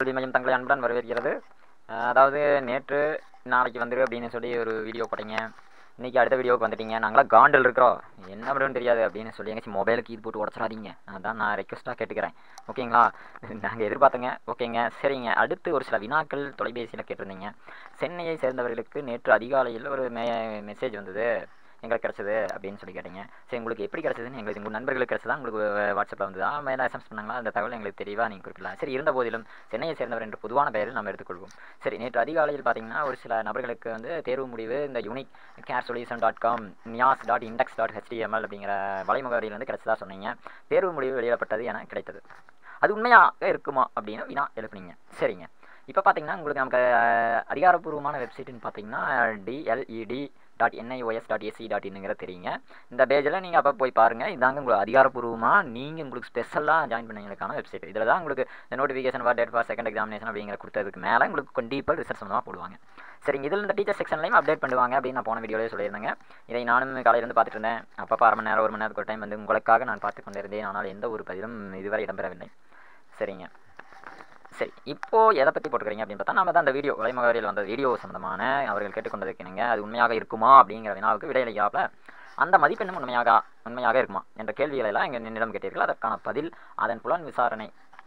கல்வி மையம் தங்களை அன்புடன் வரவேற்கிறது அஹ் அதாவது நேற்று நாளைக்கு வந்துரு அப்படின்னு சொல்லி ஒரு வீடியோ போட்டீங்க இன்னைக்கு அடுத்த வீடியோவுக்கு வந்துட்டீங்க நாங்களாம் காண்டில் இருக்கிறோம் என்ன பண்ணுறோன்னு தெரியாது அப்படின்னு சொல்லி எங்கேயாச்சும் மொபைலுக்கு இது போட்டு உடச்சிடாதீங்க அதான் நான் ரெக்வஸ்ட்டாக கேட்டுக்கிறேன் ஓகேங்களா நாங்கள் எதிர்பார்த்தங்க ஓகேங்க சரிங்க அடுத்து ஒரு சில வினாக்கள் தொலைபேசியில் கேட்டிருந்தீங்க சென்னையை சேர்ந்தவர்களுக்கு நேற்று அதிகாலையில் ஒரு மெ மெசேஜ் வந்தது எங்களுக்கு கிடச்சது அப்படின்னு சொல்லி கேட்டீங்க சரி உங்களுக்கு எப்படி கிடச்சதுன்னு எங்களுக்கு உங்கள் நண்பர்களுக்கு கிடச்சதா உங்களுக்கு வாட்ஸ்அப்பில் வந்ததா மேலே எஸ்எம்எஸ் பண்ணாங்களா அந்த தகவல் எங்களுக்கு தெளிவாக நீங்கள் குறிப்பிடலாம் சரி இருந்த போதிலும் சென்னையை சேர்ந்தவர் என்ற பொதுவான பெயரில் நம்ம எடுத்துக்கொள்வோம் சரி நேற்று அதிகாலையில் பார்த்தீங்கன்னா ஒரு சில நபர்களுக்கு வந்து தேர்வு முடிவு இந்த unique care solution dot com நியாஸ் டாட் இண்டெக்ஸ் டாட் ஹெச்டிஎம்எல் அப்படிங்கிற வலைமுகவரியில் வந்து கிடச்சதா சொன்னீங்க தேர்வு முடிவு வெளியிடப்பட்டது என கிடைத்தது அது உண்மையாக இருக்குமா அப்படின்னு வினா எழுப்புனீங்க சரிங்க இப்போ பார்த்தீங்கன்னா உங்களுக்கு நமக்கு அஹ், அதிகாரப்பூர்வமான வெப்சைட்டுன்னு பார்த்தீங்கன்னா DLED dot NIOS dot AC dot இன்னுங்கிற தெரியுங்க இந்த பேஜில் நீங்கள் அப்போ போய் பாருங்கள் இதாங்க உங்களுக்கு அதிகாரப்பூர்வமாக நீங்கள் உங்களுக்கு ஸ்பெஷலாக ஜாயின் பண்ணீங்களுக்கான வெப்சைட் இதில் தான் உங்களுக்கு இந்த notification for date for second examination அப்படிங்கிற கொடுத்ததுக்கு மேலே உங்களுக்கு கண்டிப்பாக ரிசல்ட் சம்மந்தமாக போடுவாங்க சரிங்க இதில் இந்த டீச்சர் செக்ஷன்லையும் அப்டேட் பண்ணுவாங்க அப்படின்னு நான் போன வீடியோலேயே சொல்லியிருந்தேங்க இதை நானும் காலையிலேருந்து பார்த்துட்டு இருந்தேன் அப்பப்போ அரை மணி நேரம் ஒரு மணி நேரத்துக்கு ஒரு டைம் வந்து உங்களுக்காக நான் பார்த்து கொண்டிருந்தேன் ஆனால் எந்த ஒரு பதிலும் இதுவரை இடம்பெறவில்லை சரிங்க சரி இப்போ எதை பற்றி போட்டுக்கிறீங்க அப்படின்னு பார்த்தா நம்ம தான் அந்த வீடியோ வலைமுகவரியில் வந்த வீடியோ சம்மந்தமான அவர்கள் கேட்டுக்கொண்டிருக்கீங்க அது உண்மையாக இருக்குமா அப்படிங்கிற வினாவுக்கு விடையளிக்காப்புல அந்த மதிப்பெண்ணும் உண்மையாக உண்மையாக இருக்குமா என்ற கேள்விகளை எல்லாம் எங்கள் என்னிடம் கேட்டீர்கள் அதற்கான பதில் அதன் புலன் விசாரணை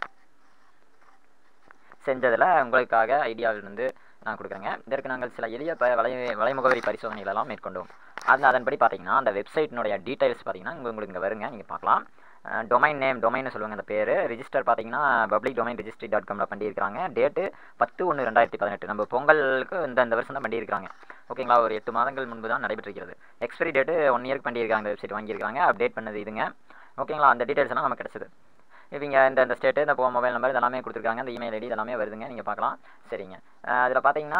செஞ்சதில் உங்களுக்காக ஐடியாவிலிருந்து நான் கொடுக்குறேங்க இதற்கு நாங்கள் சில எளிய ப வலை வலைமுகவரி பரிசோதனைகள் எல்லாம் மேற்கொண்டோம் அது அதன்படி பார்த்தீங்கன்னா அந்த வெப்சைட்டினுடைய டீடைல்ஸ் பார்த்தீங்கன்னா இங்க உங்களுக்கு இங்கே வருங்க நீங்கள் பார்க்கலாம் டொமைன் நேம் டொமைன் சொல்லுவாங்க அந்த பேர் ரிஜிஸ்டர் பார்த்தீங்கன்னா பப்ளிக் டொமைன் ரிஜிஸ்ட்ரி டாட் காமில் பண்ணியிருக்காங்க டேட்டு பத்து ஒன்று ரெண்டாயிரத்தி பதினெட்டு நம்ம பொங்கலுக்கு இந்த இந்த வருஷம் தான் பண்ணியிருக்காங்க ஓகேங்களா ஒரு எட்டு மாதங்கள் முன்பு தான் நடைபெற்றிருக்கிறது எக்ஸ்பைரி டேட்டு ஒன் இயர்க்கு பண்ணியிருக்காங்க வெப்சைட் வாங்கியிருக்காங்க அப்டேட் பண்ணது இதுங்க ஓகேங்களா அந்த டீடைல்ஸ் எல்லாம் நமக்கு கிடச்சிது இவங்க இந்த இந்த ஸ்டேட்டு இந்த மொபைல் நம்பர் இதெல்லாமே கொடுத்துருக்காங்க இந்த இமெயில் ஐடி இதெல்லாமே வருதுங்க நீங்கள் பார்க்கலாம் சரிங்க அதில் பார்த்தீங்கன்னா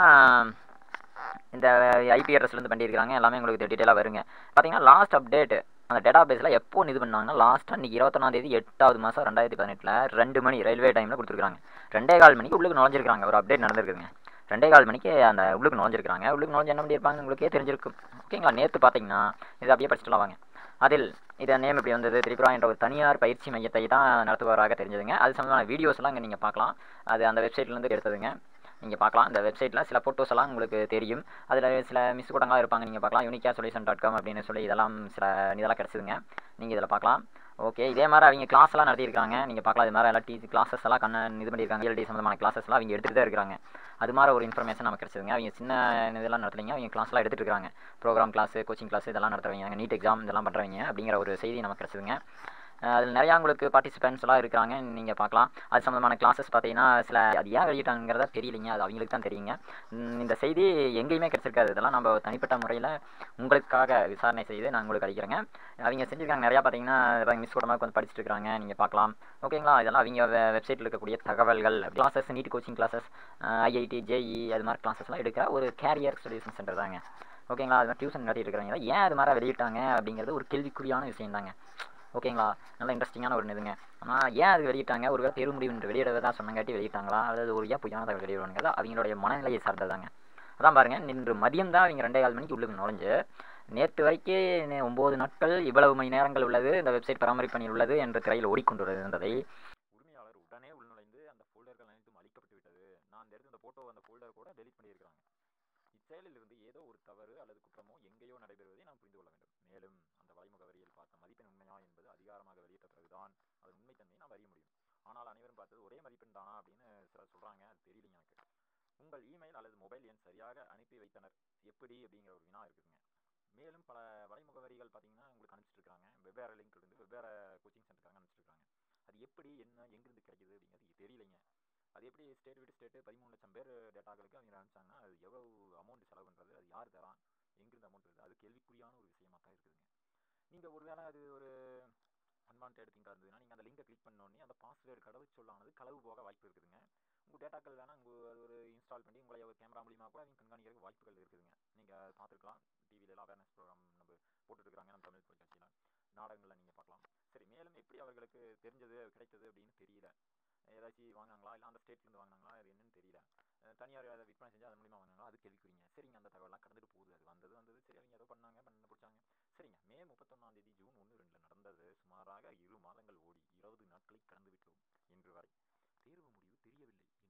இந்த ஐபி அட்ரஸ்லேருந்து பண்ணியிருக்காங்க எல்லாமே உங்களுக்கு டீட்டெயிலாக வருங்க பார்த்தீங்கன்னா லாஸ்ட் அப்டேட் அந்த டேட்டா பேஸில் எப்போ இது பண்ணாங்கன்னா லாஸ்ட்டாக இன்றைக்கி இருபத்தொன்னாம் தேதி எட்டாவது மாதம் ரெண்டாயிரத்தி பதினெட்டில் ரெண்டு மணி ரயில்வே டைமில் கொடுத்துருக்காங்க ரெண்டே கால் மணிக்கு உள்ளுக்கு நுழைஞ்சிருக்காங்க ஒரு அப்டேட் நடந்திருக்குங்க ரெண்டே கால் மணிக்கு அந்த உள்ளுக்கு நுழைஞ்சிருக்காங்க உள்ளுக்கு நுழைஞ்சு என்ன பண்ணியிருப்பாங்க உங்களுக்கே தெரிஞ்சிருக்கும் ஓகேங்களா நேற்று பார்த்தீங்கன்னா இது அப்படியே படிச்சுட்டு வாங்க அதில் இதன் நேம் இப்படி வந்தது திரிபுரா என்ற ஒரு தனியார் பயிற்சி மையத்தை தான் நடத்துபவராக தெரிஞ்சதுங்க அது சம்பந்தமான வீடியோஸ்லாம் இங்கே நீங்கள் பார்க்கலாம் அது அந்த வெப்சைட்லேருந்து எடுத்ததுங்க நீங்கள் பார்க்கலாம் இந்த வெப்சைட்டில் சில ஃபோட்டோஸ் எல்லாம் உங்களுக்கு தெரியும் அதில் சில மிஸ் கூடங்களாக இருப்பாங்க நீங்கள் பார்க்கலாம் யூனிகா சொல்யூஷன் டாட் காம் அப்படின்னு சொல்லி இதெல்லாம் சில இதெல்லாம் கிடச்சிதுங்க நீங்கள் இதில் பார்க்கலாம் ஓகே இதே மாதிரி அவங்க கிளாஸ் எல்லாம் நடத்தியிருக்காங்க நீங்கள் பார்க்கலாம் இது மாதிரி எல்லாம் டீ கிளாஸஸ் எல்லாம் கண்ண இது பண்ணியிருக்காங்க எல்டி சம்மந்தமான கிளாஸஸ் எல்லாம் அவங்க எடுத்துகிட்டு தான் இருக்காங்க அது மாதிரி ஒரு இன்ஃபர்மேஷன் நமக்கு கிடச்சிதுங்க அவங்க சின்ன இதெல்லாம் நடத்துறீங்க அவங்க கிளாஸ்லாம் எடுத்துகிட்டு இருக்காங்க ப்ரோக்ராம் கிளாஸ் கோச்சிங் கிளாஸ் இதெல்லாம் நடத்துறவங்க நீட் எக்ஸாம் இதெல்லாம் பண்ணுறவங்க அப்படிங்கிற ஒரு செய்தி நமக்கு கிடச்சிதுங்க அதில் நிறையா உங்களுக்கு பார்ட்டிசிபென்ட்ஸ் எல்லாம் இருக்கிறாங்க நீங்கள் பார்க்கலாம் அது சம்மந்தமான கிளாஸஸ் பார்த்தீங்கன்னா சில அது ஏன் வெளியிட்டாங்கிறதா தெரியலைங்க அது அவங்களுக்கு தான் தெரியுங்க உம் இந்த செய்தி எங்கேயுமே கிடச்சிருக்காது இதெல்லாம் நம்ம தனிப்பட்ட முறையில் உங்களுக்காக விசாரணை செய்து நான் உங்களுக்கு அளிக்கிறேங்க அவங்க செஞ்சுருக்காங்க நிறையா பார்த்தீங்கன்னா மிஸ் கூடமாக வந்து படிச்சுட்டு இருக்காங்க நீங்கள் பார்க்கலாம் ஓகேங்களா இதெல்லாம் அவங்க வெப்சைட்டில் இருக்கக்கூடிய தகவல்கள் classes NEET coaching classes IIT JEE அது மாதிரி கிளாஸஸ்லாம் எடுக்கிற ஒரு கேரியர் சொல்யூஷன் சென்டர் தாங்க ஓகேங்களா அது மாதிரி டியூஷன் நடத்திட்டு இருக்கிறாங்க ஏன் அது மாதிரி வெளியிட்டாங்க அப்படிங்கிறது ஒரு கேள்விக்குறியான விஷயம் தாங்க ஓகேங்களா நல்ல இன்ட்ரெஸ்டிங்கான ஒரு இதுங்க ஆனால் ஏன் அது வெளியிட்டாங்க ஒரு வேளை தேர்வு முடிவு என்று வெளியிடறதா சொன்னங்காட்டி வெளியிட்டாங்களா அதாவது ஒரு ஏன் பொய்யான தகவல் வெளியிடுவாங்க அவங்களுடைய மனநிலையை சார்ந்ததாங்க அதான் பாருங்க இன்று மதியம் தான் அவங்க ரெண்டே கால் மணிக்கு உள்ளுக்கு நுழைஞ்சு நேற்று வரைக்கும் ஒம்பது நாட்கள் இவ்வளவு மணி நேரங்கள் உள்ளது இந்த வெப்சைட் பராமரிப்பு பணியில் உள்ளது என்ற திரையில் ஓடிக்கொண்டு இருந்ததை உரிமையாளர் உடனே உள்நுழைந்து அந்த ஃபோல்டர்கள் அனைத்தும் அழிக்கப்பட்டு விட்டது நான் அந்த இடத்துல அந்த ஃபோட்டோ அந்த ஃபோல்டர் கூட டெலிட் பண்ணியிருக்காங்க இச்செயலில் இருந்து ஏதோ ஒரு தவறு அல்லது குற்றமோ எங்கேயோ நடைபெறுவதை நாம் புரிந்து கொள்ள வேண்டும் மேலும் அந்த வலைமுகவரியில் பார்த்த மதிப்பெண் உண்மையா என்பது அதிகாரமாக வெளியிட்ட பிறகுதான் அதன் உண்மைத்தன்மையை நாம் அறிய முடியும் ஆனால் அனைவரும் பார்த்தது ஒரே மதிப்பெண் தானா அப்படின்னு சிலர் சொல்றாங்க அது தெரியலைங்க எனக்கு உங்கள் இமெயில் அல்லது மொபைல் எண் சரியாக அனுப்பி வைத்தனர் எப்படி அப்படிங்கிற ஒரு வினா இருக்குதுங்க மேலும் பல வலைமுகவரிகள் பார்த்தீங்கன்னா உங்களுக்கு அனுப்பிச்சிட்டு இருக்காங்க வெவ்வேறு லிங்க் இருந்து வெவ்வேறு கோச்சிங் சென்டருக்காங்க அனுப்பிச்சிட்டு இருக்காங்க அது எப்படி என்ன எங்கிருந்து கிடைக்குது அப்படிங்கிறது தெரியலைங்க அது எப்படி ஸ்டேட் விட்டு ஸ்டேட்டு பதிமூணு லட்சம் பேர் டேட்டாக்களுக்கு அவங்க அனுப்பிச்சாங்கன்னா அது எவ்வளவு அமௌண்ட் செலவு பண்ணுறது அது யார் தரான் எங்கிருந்து அமௌண்ட் வருது அது கேள்விக்குறியான ஒரு விஷயமா தான் இருக்குதுங்க நீங்கள் ஒருவேளை அது ஒரு அன்வான்ட் திங்காக இருந்ததுன்னா நீங்கள் அந்த லிங்கை கிளிக் பண்ணோடனே அந்த பாஸ்வேர்டு கடவுச்சொல்லானது களவு போக வாய்ப்பு இருக்குதுங்க உங்கள் டேட்டாக்கள் வேணால் உங்கள் அது ஒரு இன்ஸ்டால் பண்ணி உங்களை ஒரு கேமரா மூலியமாக கூட அவங்க கண்காணிக்கிறதுக்கு வாய்ப்புகள் இருக்குதுங்க நீங்கள் பார்த்துருக்கலாம் டிவியில் அவேர்னஸ் ப்ரோக்ராம் நம்ம போட்டுட்ருக்காங்க நம்ம தமிழ் தொலைக்காட்சியில் நாடகங்களில் நீங்கள் பார்க்கலாம் சரி மேலும் எப்படி அவர்களுக்கு தெரிஞ்சது கிடைத்தது அப்படின்னு தெரியல ஏதாச்சும் வாங்கினாங்களா இல்லை அந்த ஸ்டேட்லேருந்து வாங்கினாங்களா அது என்னன்னு தெரியல அஹ் தனியார் அதை விற்பனை செஞ்சு அதன் மூலியமாக வாங்கினாங்களா அது கேள்விக்குறீங்க சரிங்க அந்த தகவலாம் கடந்துட்டு போகுது அது வந்தது வந்தது சரி அவங்க ஏதோ பண்ணாங்க பண்ண பிடிச்சாங்க சரிங்க மே முப்பத்தொன்னாம் தேதி ஜூன் ஒன்று ரெண்டில் நடந்தது சுமாராக இரு மாதங்கள் ஓடி இருபது நாட்களை கடந்து விட்டோம் இன்று வரை தேர்வு முடிவு தெரியவில்லை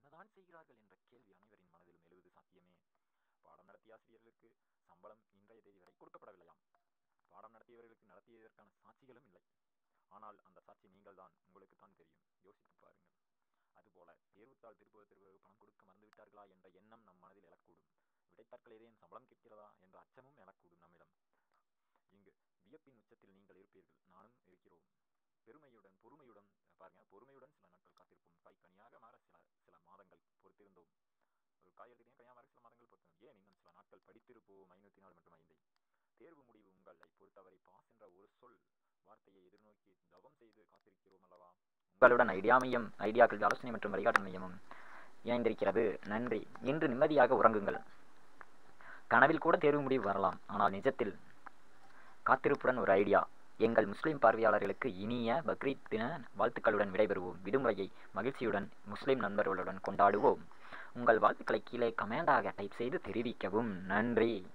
என்னதான் செய்கிறார்கள் என்ற கேள்வி அனைவரின் மனதிலும் எழுவது சாத்தியமே பாடம் நடத்திய ஆசிரியர்களுக்கு சம்பளம் இன்றைய தேதி வரை கொடுக்கப்படவில்லையாம் பாடம் நடத்தியவர்களுக்கு நடத்தியதற்கான சாட்சிகளும் இல்லை ஆனால் அந்த சாட்சி நீங்கள் தான் உங்களுக்கு தான் தெரியும் யோசித்து பாருங்கள் அதுபோல தேர்வுத்தாள் திருப்ப திருப்ப பணம் கொடுக்க மறந்து விட்டார்களா என்ற எண்ணம் நம் மனதில் எழக்கூடும் விடைத்தாட்கள் ஏதேனும் சம்பளம் கேட்கிறதா என்ற அச்சமும் எழக்கூடும் நம்மிடம் இங்கு வியப்பின் உச்சத்தில் நீங்கள் இருப்பீர்கள் நானும் இருக்கிறோம் பெருமையுடன் பொறுமையுடன் பாருங்க பொறுமையுடன் சில நாட்கள் காத்திருப்போம் காய் கனியாக மாற சில சில மாதங்கள் பொறுத்திருந்தோம் ஒரு காய் எழுதினே கனியாக மாற சில மாதங்கள் பொறுத்திருந்தோம் ஏன் இன்னும் சில நாட்கள் படித்திருப்போம் ஐநூத்தி நாலு மற்றும் ஐந்தை தேர்வு முடிவு உங்களை பொறுத்தவரை பாஸ் என்ற ஒரு சொல் வார்த்தையை எதிர்நோக்கி தவம் செய்து காத்திருக்கிறோம் அல்லவா உங்களுடன் ஐடியா மையம் ஐடியாக்கள் ஆலோசனை மற்றும் வழிகாட்டல் மையமும் இணைந்திருக்கிறது நன்றி இன்று நிம்மதியாக உறங்குங்கள் கனவில் கூட தேர்வு முடிவு வரலாம் ஆனால் நிஜத்தில் காத்திருப்புடன் ஒரு ஐடியா எங்கள் முஸ்லிம் பார்வையாளர்களுக்கு இனிய பக்ரீத் தின வாழ்த்துக்களுடன் விடைபெறுவோம் விடுமுறையை மகிழ்ச்சியுடன் முஸ்லிம் நண்பர்களுடன் கொண்டாடுவோம் உங்கள் வாழ்த்துக்களை கீழே கமெண்டாக டைப் செய்து தெரிவிக்கவும் நன்றி